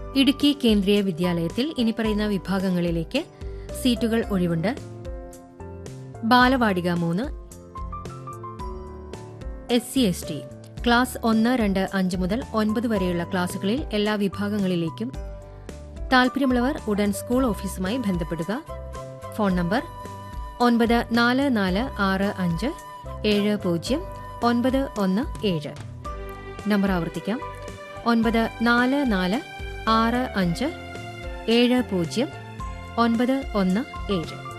ഇടുക്കി കേന്ദ്രീയ വിദ്യാലയത്തിൽ ഇനി പറയുന്ന വിഭാഗങ്ങളിലേക്ക് സീറ്റുകൾ ഒഴിവുണ്ട് ബാലവാടിക മൂന്ന് S C S T class ഒന്ന് രണ്ട് അഞ്ച് മുതൽ ഒൻപത് വരെയുള്ള ക്ലാസുകളിൽ എല്ലാ വിഭാഗങ്ങളിലേക്കും താൽപര്യമുള്ളവർ ഉടൻ സ്കൂൾ ഓഫീസുമായി ബന്ധപ്പെടുക ഫോൺ നമ്പർ ഒൻപത് നാല് നാല് ആറ് അഞ്ച് ഏഴ് പൂജ്യം ഒൻപത് ഒന്ന് ഏഴ് നമ്പർ ആവർത്തിക്കാം ഒൻപത് നാല് നാല് ആറ് അഞ്ച് ഏഴ് പൂജ്യം ഒൻപത് ഒന്ന് ഏഴ്